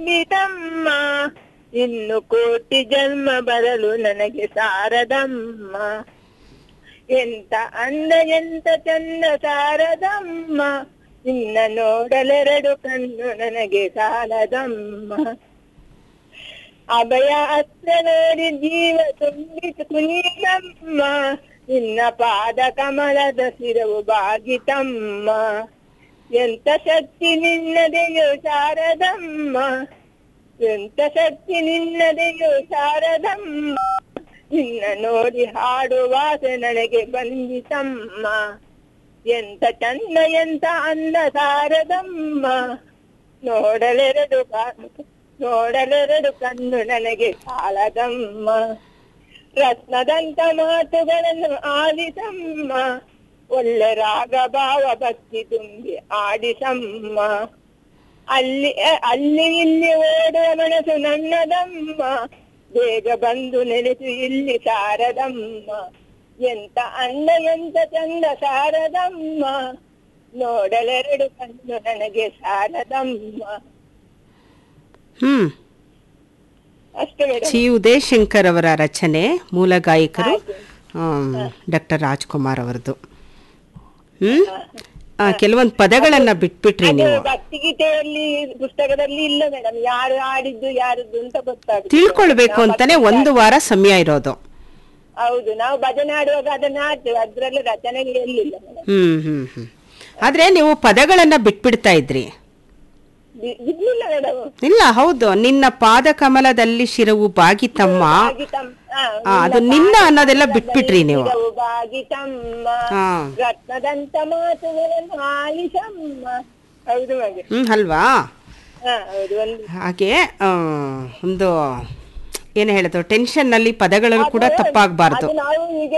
ಬಿಡಮ್ಮ ಇನ್ನು ಕೋಟಿ ಜನ್ಮ ಬರಲು ನನಗೆ ಸಾರದಮ್ಮ ಎಂತ ಅಂದ ಎಂತ ಚಂದ ಸಾರದಮ್ಮ ನಿನ್ನ ನೋಡಲೆರಡು ಕಣ್ಣು ನನಗೆ ಸಾಲದಮ್ಮ ಅಭಯ ಅಸ್ತ್ರ ನೋಡಿ ಜೀವ ತುಂಬಿತು ಕುನೀತಮ್ಮ ನಿನ್ನ ಪಾದ ಕಮಲದ ಸಿರವು ಬಾಗಿತಮ್ಮ ಎಂತ ಶಕ್ತಿ ನಿನ್ನದೆಯೋ ಶಾರದಮ್ಮ ಎಂತ ಶಕ್ತಿ ನಿನ್ನದೆಯೋ ಶಾರದಮ್ಮ ನಿನ್ನ ನೋಡಿ ಹಾಡುವ ಆಸೆ ನನಗೆ ಬಂದಿತಮ್ಮ ಎಂತ ಚಂದ ಎಂತ ಅಂದ ಸಾರದಮ್ಮ ನೋಡಲೆರಡು ಕಾ- ನೋಡಲೆರಡು ಕಣ್ಣು ನನಗೆ ಸಾಲದಮ್ಮ ರತ್ನದಂತ ಮಾತುಗಳನ್ನು ಆಲಿಸಮ್ಮ ಒಳ್ಳೆ ರಾಗ ಭಾವ ಭಕ್ತಿ ತುಂಬಿ ಆಡಿಸಮ್ಮ ಅಲ್ಲಿ ಅಲ್ಲಿ ಇಲ್ಲಿ ಓಡುವ ಮನಸ್ಸು ನನ್ನದಮ್ಮ ಬೇಗ ಬಂದು ನೆಲೆಸು ಇಲ್ಲಿ ಸಾರದಮ್ಮ ಎಂತ ಅಂದ ಎಂತ ಚಂದ ಸಾರದಮ್ಮ ನೋಡಲೆರಡು ಕಣ್ಣು ನನಗೆ ಸಾರದಮ್ಮ ಹ್ಮ್ ಅಷ್ಟೇ ಮೇಡಮ್ ಚಿ ಉದಯಶಂಕರ್ ಅವರ ರಚನೆ ಮೂಲ ಗಾಯಕರು ಡಾಕ್ಟರ್ ರಾಜ್ಕುಮಾರ್ ಅವರದು ಹ್ಮ್ ಆ, ಕೆಲವೊಂದು ಪದಗಳನ್ನ ಬಿಟ್ಬಿಟ್ರಿ ಅದು ನೀವು ಭಕ್ತಿಗೀತೆಯಲ್ಲಿ ಪುಸ್ತಕದಲ್ಲಿ ಇಲ್ಲ ಮೇಡಮ್ ಯಾರು ಆಡಿದ್ದು ಯಾರದ್ದು ಅಂತ ಗೊತ್ತಾಗುತ್ತೆ ತಿಳ್ಕೊಳ್ಬೇಕು ಅಂತಾನೆ ಒಂದು ವಾರ ಸಮಯ ಇರೋದು ಹೌದು ನಾವು ಭಜನೆ ಆಡುವಾಗ ಅದನ್ನ ಆಡ್ತೇವೆ ಅದ್ರಲ್ಲಿ ರಚನೆ ಇರಲಿಲ್ಲ ಮೇಡಮ್ ಹ್ಮ್ ಹ್ಮ್ ಹ್ಮ್ ಆದ್ರೆ ನೀವು ಪದಗಳನ್ನ ಬಿಟ್ಬಿಡ್ತಾ ಇದ್ರಿ ಇರ್ಲಿಲ್ಲ ಮೇಡಮ್ ಇಲ್ಲ ಹೌದು ನಿನ್ನ ಪಾದ ಕಮಲದಲ್ಲಿ ಶಿರವು ಬಾಗಿತಮ್ಮ ಆ, ಅದು ನಿನ್ನ ಅನ್ನೋದೆಲ್ಲ ಬಿಟ್ಬಿಟ್ರಿ ನೀವು. ಬಾಗಿತಮ್ಮ ಹಾ. ರತ್ನದಂತ ಮಾತುಗಳನ್ನು ಆಲಿಸಮ್ಮ ಹೌದು ಮಗ ಹ್ಮ್ ಅಲ್ವಾ ಹಾ ಹೌದು ಒಂದು ಹಾಗೆ ಆ, ಒಂದು ಏನು ಹೇಳೋದು ಟೆನ್ಷನ್ ನಲ್ಲಿ ಪದಗಳು ಕೂಡ ತಪ್ಪಾಗಬಾರ್ದು ಅದು ನಾವು ಈಗ